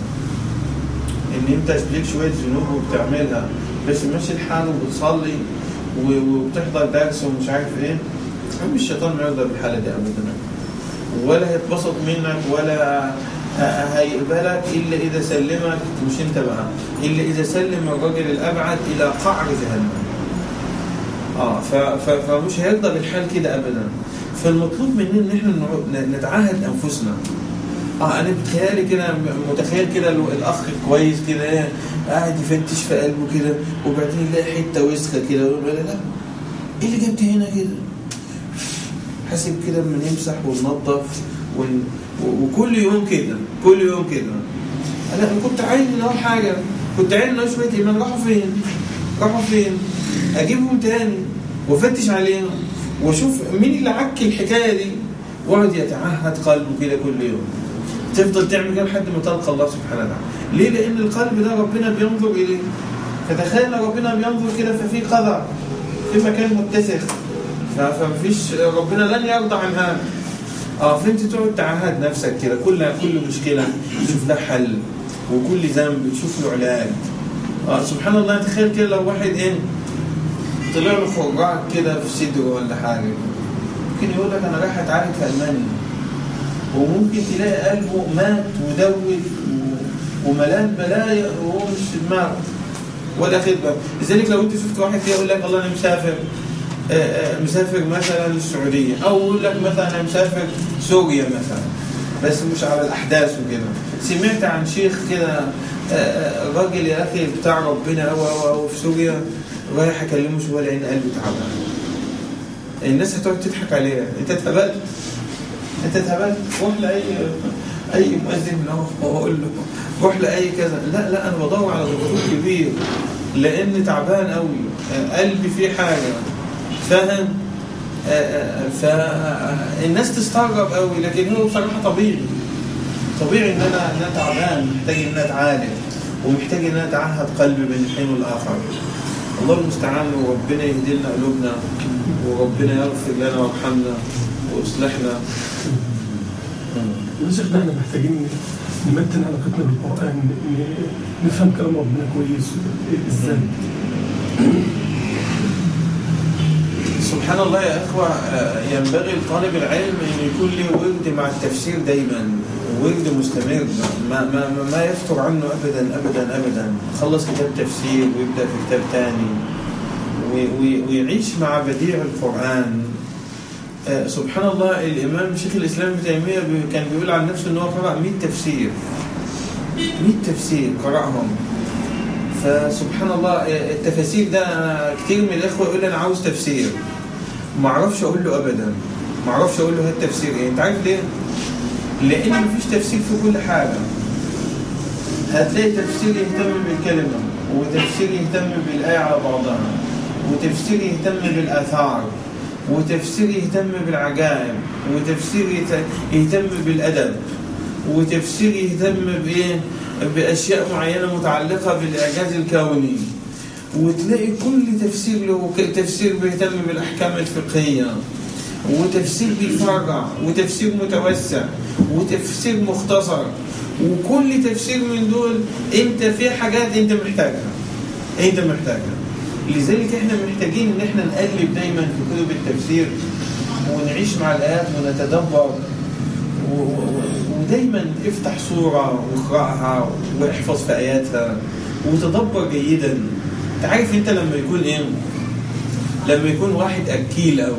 ان انت ليك شويه ذنوب وبتعملها بس ماشي الحال وبتصلي و- وبتحضر درس ومش عارف ايه عمر الشيطان ما يرضى بالحاله دي ابدا ولا هيتبسط منك ولا ه- هيقبلك الا اذا سلمك مش انت بقى الا اذا سلم الرجل الابعد الى قعر جهنم اه ف- ف- فمش هيرضى بالحال كده ابدا فالمطلوب مننا ان احنا نع- نتعاهد انفسنا اه انا بتخيالي كده م- متخيل كده ال- الاخ كويس كده إيه، قاعد يفتش في قلبه كده وبعدين يلاقي حته وسخه كده ويقول لا لا ايه اللي جبت هنا كده حاسب كده من يمسح وننظف ون... و- وكل يوم كده كل يوم كده انا أنا كنت عايز ان هو حاجه كنت عايز ان هو شويه ايمان راحوا فين؟ راحوا فين؟ اجيبهم تاني وافتش عليهم واشوف مين اللي عك الحكايه دي واقعد يتعهد قلبه كده كل يوم تفضل تعمل كده لحد ما تلقى الله سبحانه وتعالى ليه؟ لان القلب ده ربنا بينظر اليه فتخيل ربنا بينظر كده ففي قذع في مكان متسخ ف- فمفيش ربنا لن يرضى عن هذا اه فانت تقعد تعهد نفسك كده كل كل مشكله تشوف لها حل وكل ذنب تشوف له علاج اه سبحان الله تخيل كده لو واحد ايه طلع له خراج كده في صدره ولا حاجه ممكن يقول لك انا رايح اتعالج في المانيا وممكن تلاقي قلبه مات ودوت و- وملان بلايا وهو مش في دماغه ولا خدمه لذلك لو انت شفت واحد كده يقول لك الله انا مسافر آه، آه، مسافر مثلا السعوديه او يقول لك مثلا انا مسافر سوريا مثلا بس مش على الاحداث وكده سمعت عن شيخ كده آه، آه، راجل يا اخي بتاع ربنا او او او في سوريا رايح اكلمه شويه لان قلبي تعبان الناس هتقعد تضحك عليها انت اتهبلت انت اتهبلت روح لاي اي مؤذن له واقول له روح لاي كذا لا لا انا بدور على دكتور كبير لان تعبان قوي آه، قلبي فيه حاجه فاهم آه، آه، فالناس تستغرب قوي لكن هو بصراحه طبيعي طبيعي ان انا ان انا تعبان محتاج ان انا اتعالج ومحتاج ان انا اتعهد قلبي بين الحين والاخر الله المستعان وربنا يهدي لنا قلوبنا وربنا يغفر لنا ويرحمنا ويصلحنا يا شيخنا احنا محتاجين نمتن علاقتنا بالقرآن ن- نفهم كلام ربنا كويس ازاي سبحان الله يا اخوه آه، ينبغي لطالب العلم ان يكون له ورد مع التفسير دايما ورد مستمر ما ما ما- ما يفتر عنه ابدا ابدا ابدا خلص كتاب تفسير ويبدا في كتاب ثاني ويعيش مع بديع القران آه، سبحان الله الامام شيخ الاسلام ابن تيميه بي- كان بيقول عن نفسه ان هو قرأ 100 تفسير 100 تفسير قرأهم فسبحان الله آه، التفاسير ده أنا كتير من الاخوه يقول لي انا عاوز تفسير ما اعرفش اقول له ابدا ما اعرفش اقول له هات تفسير ايه انت عارف ليه؟ لان مفيش تفسير في كل حاجه هتلاقي تفسير يهتم بالكلمه وتفسير يهتم بالايه على بعضها وتفسير يهتم بالاثار وتفسير يهتم بالعجائب وتفسير يت- يهتم بالادب وتفسير يهتم بايه باشياء معينه متعلقه بالاعجاز الكوني وتلاقي كل تفسير له ك- تفسير بيهتم بالاحكام الفقهيه وتفسير بيفرع وتفسير متوسع وتفسير مختصر وكل تفسير من دول انت في حاجات انت محتاجها انت محتاجها لذلك احنا محتاجين ان احنا نقلب دايما في كتب التفسير ونعيش مع الايات ونتدبر و- و- ودايما افتح سوره واقراها واحفظ في اياتها وتدبر جيدا انت عارف انت لما يكون ايه لما يكون واحد اكيل قوي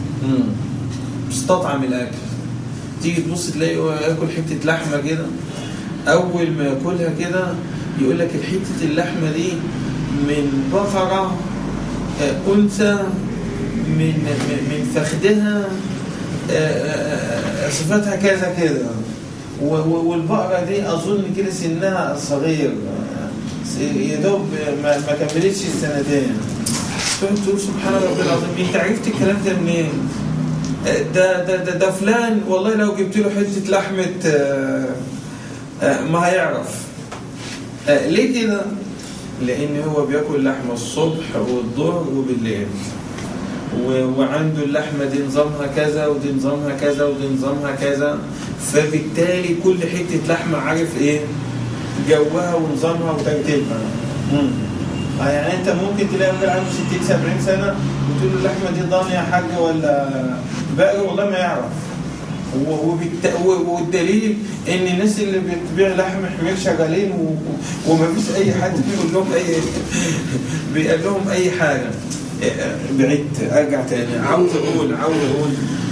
مستطعم الاكل تيجي تبص تلاقي هو ياكل حته لحمه كده اول ما ياكلها كده يقول لك الحته اللحمه دي من بقره آه، انثى من من- من فخدها آه، آه، آه، صفاتها كذا كذا و- و- والبقره دي اظن كده سنها صغير آه، يا دوب ما ما كملتش السنتين تقعد تقول سبحان ربي العظيم انت عرفت الكلام ده منين؟ ده ده ده, ده فلان والله لو جبت له حته لحمه آه، آه، ما هيعرف آه، ليه كده؟ لان هو بياكل لحمه الصبح والظهر وبالليل و- وعنده اللحمه دي نظامها كذا ودي نظامها كذا ودي نظامها كذا فبالتالي كل حته لحمه عارف ايه؟ جوها ونظامها وترتيبها. مم. آه يعني انت ممكن تلاقي راجل عنده 60 70 سنه وتقول له اللحمه دي ضاني يا حاج ولا بقري والله ما يعرف و- وبالت... و- والدليل ان الناس اللي بتبيع لحم حمير شغالين و... و- وما فيش اي حد بيقول لهم اي بيقول لهم اي حاجه إيه، بعدت ارجع تاني عاوز اقول عاوز اقول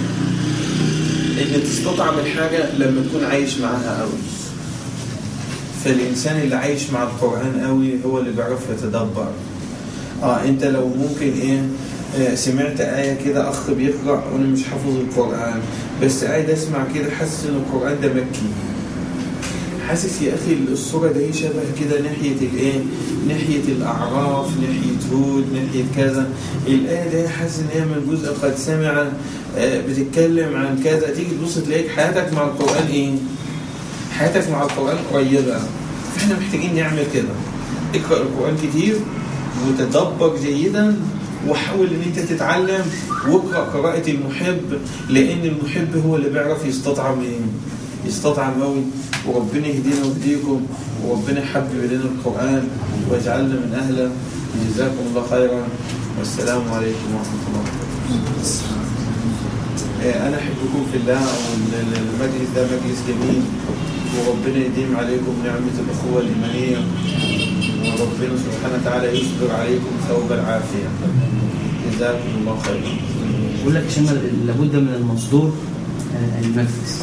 ان تستطعم الحاجه لما تكون عايش معاها قوي فالانسان اللي عايش مع القران قوي هو اللي بيعرف يتدبر اه انت لو ممكن ايه آه، سمعت آية كده أخ بيقرأ وأنا مش حافظ القرآن بس قاعد أسمع كده حاسس إن القرآن ده مكي حاسس يا أخي الصورة دي شبه كده ناحية الإيه؟ ناحية الأعراف ناحية هود ناحية كذا الآية دي حاسس إن هي من جزء قد سمع آه، بتتكلم عن كذا تيجي تبص تلاقيك حياتك مع القرآن إيه؟ حياتك مع القرآن قريبة فإحنا محتاجين نعمل كده اقرأ القرآن كتير وتدبر جيدا وحاول ان انت تتعلم واقرا قراءة المحب لان المحب هو اللي بيعرف يستطعم ايه يستطعم قوي وربنا يهدينا ويهديكم وربنا يحبب الينا القران ويجعلنا من اهله جزاكم الله خيرا والسلام عليكم ورحمه الله وبركاته. آه، انا احبكم في الله والمجلس ده مجلس جميل وربنا يديم عليكم نعمه الاخوه الايمانيه وربنا سبحانه وتعالى يصبر عليكم ثوب العافيه جزاكم الله خيرا بقول لك عشان لابد من المصدور آه، المنفذ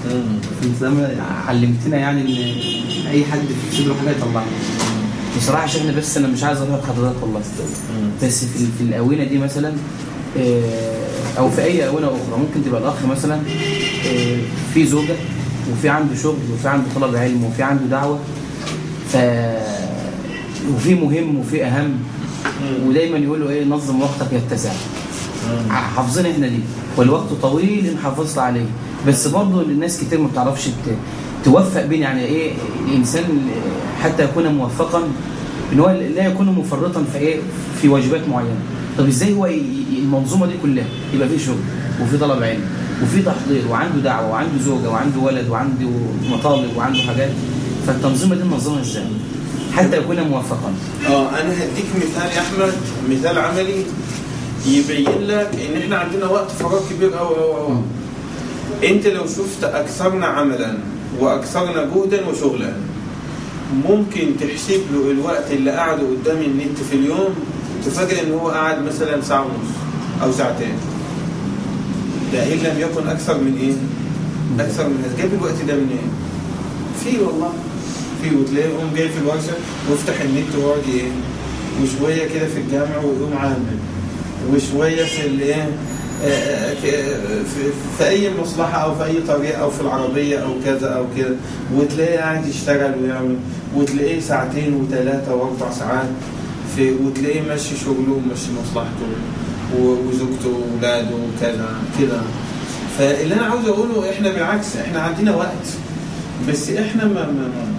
انت لما علمتنا يعني ان اي حد في صدره حاجه يطلعها بصراحه يا شيخنا بس انا مش عايز اضرب حضرتك والله بس في في الاونه دي مثلا آه، او في اي اونه اخرى ممكن تبقى الاخ مثلا آه، في زوجه وفي عنده شغل وفي عنده طلب علم وفي عنده دعوه ف وفي مهم وفي اهم ودايما يقولوا ايه نظم وقتك يتسع حافظين احنا دي والوقت طويل ان حافظت عليه بس برضه الناس كتير ما بتعرفش ت- توفق بين يعني ايه الانسان حتى يكون موفقا ان هو لا يكون مفرطا في ايه في واجبات معينه طب ازاي هو ي- ي- المنظومه دي كلها يبقى فيه شغل وفي طلب علم وفي تحضير وعنده دعوه وعنده زوجه وعنده ولد وعنده مطالب وعنده حاجات فالتنظيمه دي ننظمها ازاي حتى يكون موفقا اه انا هديك مثال يا احمد مثال عملي يبين لك ان احنا عندنا وقت فراغ كبير قوي قوي قوي انت لو شفت اكثرنا عملا واكثرنا جهدا وشغلا ممكن تحسب له الوقت اللي قعده قدام النت في اليوم تفاجئ ان هو قعد مثلا ساعه ونص او ساعتين ده ان لم يكن اكثر من ايه؟ اكثر من هذا جايب الوقت ده منين؟ في والله في وتلاقيه يقوم جاي في الورشه ويفتح النت ويقعد ايه وشويه كده في الجامع ويقوم عامل وشويه في الايه آه، آه، ك- في, في اي مصلحه او في اي طريق او في العربيه او كذا او كده وتلاقيه قاعد يشتغل ويعمل وتلاقيه ساعتين وثلاثه واربع ساعات في وتلاقيه ماشي شغله وماشي مصلحته و- وزوجته واولاده وكذا كده فاللي انا عاوز اقوله احنا بالعكس احنا عندنا وقت بس احنا ما, ما ما-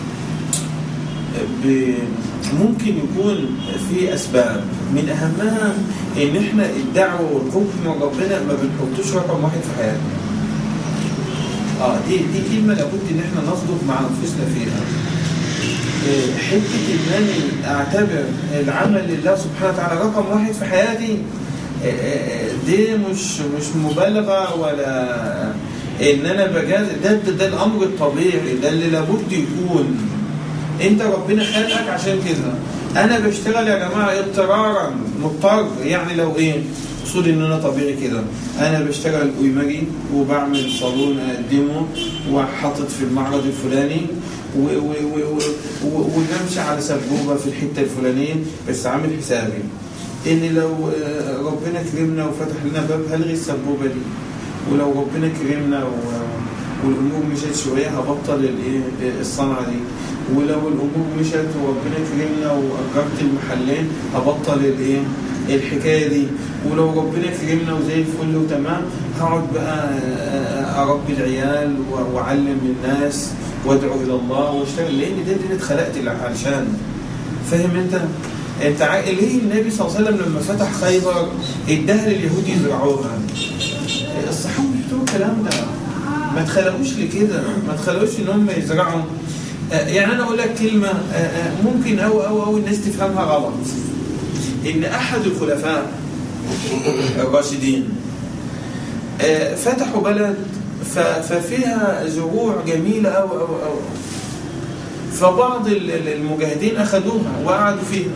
ب- ممكن يكون في اسباب من اهمها ان احنا الدعوه والقرب من ربنا ما بنحطوش رقم واحد في حياتنا. اه دي دي كلمه لابد ان احنا نصدق مع انفسنا فيها. إيه، حته ان انا اعتبر العمل لله سبحانه وتعالى رقم واحد في حياتي إيه، إيه، دي مش مش مبالغه ولا ان انا بجاز ده, ده ده الامر الطبيعي ده اللي لابد يكون انت ربنا خلقك عشان كده انا بشتغل يا جماعه اضطرارا مضطر يعني لو ايه اصول ان انا طبيعي كده انا بشتغل قيمجي وبعمل صالون اقدمه وحاطط في المعرض الفلاني و- و- و- و- و- ونمشي على سبوبه في الحته الفلانيه بس عامل حسابي ان لو آه، ربنا كرمنا وفتح لنا باب هلغي السبوبه دي ولو ربنا كرمنا و- والامور مشت شويه هبطل الايه الصنعه دي ولو الامور مشت وربنا كرمنا واجرت المحلين هبطل الايه الحكايه دي ولو ربنا كرمنا وزي الفل وتمام هقعد بقى آه، اربي العيال و- واعلم الناس وادعو الى الله واشتغل لان ده اللي اتخلقت علشان فاهم انت؟ انت عا- ليه النبي صلى الله عليه وسلم لما فتح خيبر اداها لليهود يزرعوها؟ الصحابه مش بتوع الكلام ده ما اتخلقوش لكده ما اتخلقوش ان هم يزرعوا آه، يعني انا اقول لك كلمه آه، آه، ممكن او او او الناس تفهمها غلط ان احد الخلفاء الراشدين آه، فتحوا بلد ف- ففيها زروع جميله او او او فبعض ال- ال- المجاهدين اخذوها وقعدوا فيها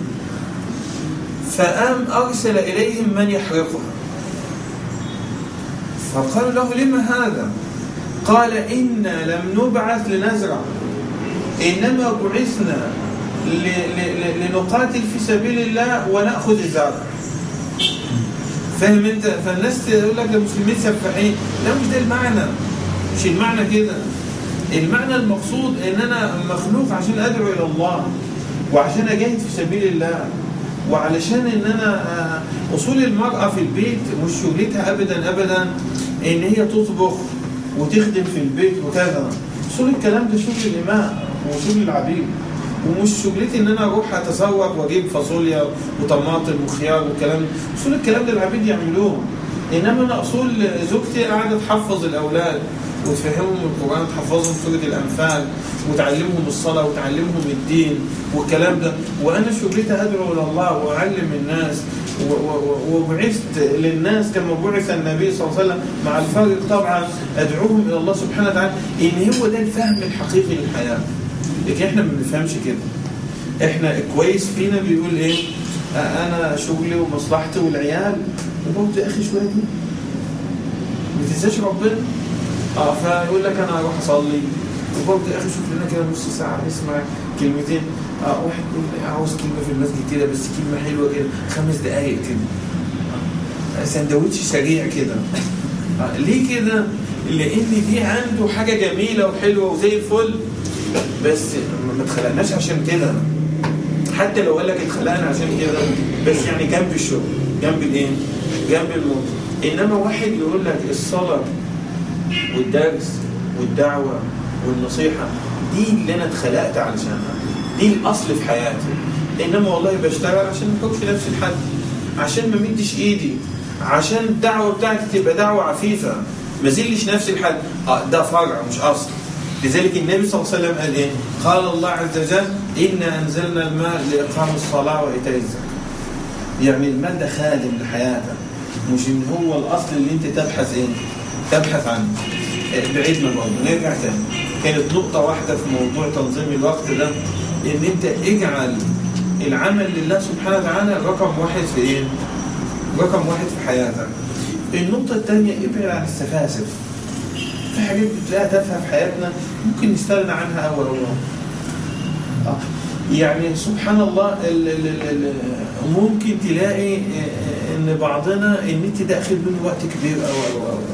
فقام ارسل اليهم من يحرقها فقالوا له لما هذا قال إنا لم نبعث لنزرع إنما بعثنا ل- ل- ل- لنقاتل في سبيل الله ونأخذ الزرع فاهم انت فالناس تقول لك ده مسلمين سفاحين لا مش ده المعنى مش المعنى كده المعنى المقصود ان انا مخلوق عشان ادعو الى الله وعشان اجاهد في سبيل الله وعلشان ان انا آه، اصول المراه في البيت مش شغلتها ابدا ابدا ان هي تطبخ وتخدم في البيت وكذا اصول الكلام ده شغل الاماء وشغل العبيد ومش شغلتي ان انا اروح اتسوق واجيب فاصوليا وطماطم وخيار والكلام ده اصول الكلام ده العبيد يعملوه انما انا اصول زوجتي قاعده تحفظ الاولاد وتفهمهم القران تحفظهم سوره الانفال وتعلمهم الصلاه وتعلمهم الدين والكلام ده وانا شغلتي ادعو الى الله واعلم الناس و- و- وبعثت للناس كما بعث النبي صلى الله عليه وسلم مع الفارق طبعا ادعوهم الى الله سبحانه وتعالى ان هو ده الفهم الحقيقي للحياه لكن احنا ما بنفهمش كده احنا كويس فينا بيقول ايه آه، انا شغلي ومصلحتي والعيال وبرضه يا اخي شويه دي ما تنساش ربنا اه فيقول لك انا هروح اصلي وبرضه يا اخي شوف لنا كده نص ساعه نسمع كلمتين اه واحد يقول لي عاوز كلمه في المسجد كده بس كلمه حلوه كده خمس دقائق كده آه، سندوتش سريع كده آه، ليه كده؟ لان دي عنده حاجه جميله وحلوه وزي الفل بس ما اتخلقناش عشان كده حتى لو قال لك اتخلقنا عشان كده بس يعني جنب الشغل جنب الايه؟ جنب الموت انما واحد يقول لك الصلاه والدرس والدعوه والنصيحه دي اللي انا اتخلقت علشانها دي الاصل في حياتي انما والله بشتغل عشان ما احكمش نفسي لحد عشان ما مدش ايدي عشان الدعوه بتاعتي تبقى دعوه عفيفه ما زلش نفسي لحد آه ده فرع مش اصل لذلك النبي صلى الله عليه وسلم قال ايه؟ قال الله عز وجل انا انزلنا الماء لاقام الصلاه وايتاء الزكاه. يعني المال ده خادم لحياتك مش ان هو الاصل اللي انت تبحث ايه؟ تبحث عنه. آه، بعيدنا برضه نرجع تاني. كانت نقطة واحدة في موضوع تنظيم الوقت ده ان انت اجعل العمل لله سبحانه وتعالى رقم واحد في ايه؟ رقم واحد في حياتك. النقطة الثانية ابعد عن السفاسف. في حاجات بتلاقيها تافهه في حياتنا ممكن نستغنى عنها اول الله آه. يعني سبحان الله ال ال ال ال ممكن تلاقي آه، ان بعضنا النت ده اخذ منه وقت كبير قوي قوي قوي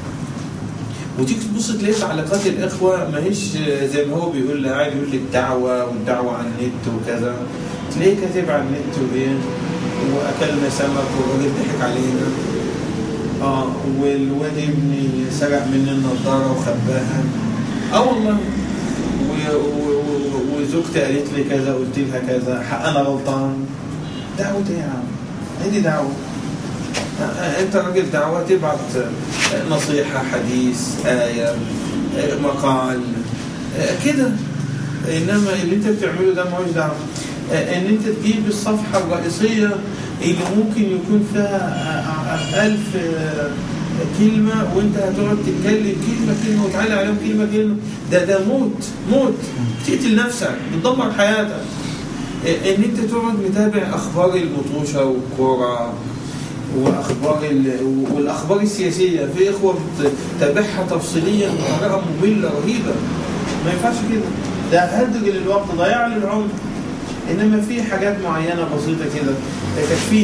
وتيجي تبص تلاقي تعليقات الاخوه ما هيش زي ما هو بيقول لي قاعد يقول لك دعوه والدعوه على النت وكذا تلاقيه كاتب على النت وايه واكلنا سمك والراجل ضحك علينا اه والواد ابني سرق مني النضاره وخباها اه والله و- و- و- وزوجتي قالت لي كذا قلت لها كذا حق انا غلطان دعوه ايه يا عم؟ هي دي دعوه آه، آه، انت راجل دعوه تبعت آه، نصيحه حديث ايه آه، مقال آه، كده انما اللي انت بتعمله ده مالوش دعوه آه، ان انت تجيب الصفحه الرئيسيه اللي ممكن يكون فيها آه، آه، ألف آه، كلمة وانت هتقعد تتكلم كلمة كلمة وتعلق عليهم كلمة كلمة ده ده موت موت تقتل نفسك بتدمر حياتك آه، ان انت تقعد متابع اخبار المطوشة والكورة واخبار ال- والاخبار السياسية في اخوة بتتابعها تفصيليا بطريقة مملة رهيبة ما ينفعش كده ده هدر للوقت ضياع للعمر انما في حاجات معينه بسيطه كده تكفيه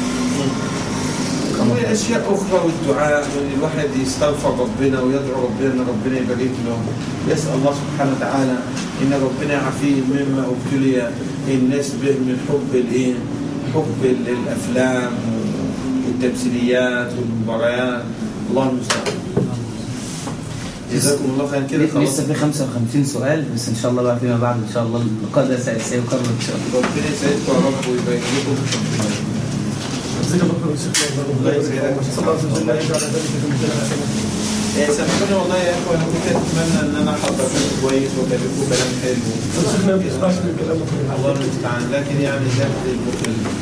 واشياء اخرى والدعاء وان الواحد يستغفر ربنا ويدعو ربنا ان ربنا يبارك له يسال الله سبحانه وتعالى ان ربنا يعافيه مما ابتلي الناس به من حب الايه؟ حب ال- الافلام والتمثيليات والمباريات الله المستعان جزاكم الله خيرا كده خلاص لسه في 55 سؤال بس ان شاء الله بقى فيما بعد ان شاء الله اللقاء ده سي- سيكرر ان شاء الله ربنا يسعدكم يا رب ويبارك لكم جزاك الله خير شيخنا الله يسعدك. صلى الله عز وجل ان يجعل ذلك في ميزان حسناته إيه، سامحوني والله يا اخوة انا كنت اتمنى ان انا احضر كلام كويس واكلمكم كلام حلو شيخنا ما بيسمعش من كلامك الله المستعان لكن يعني ده المخل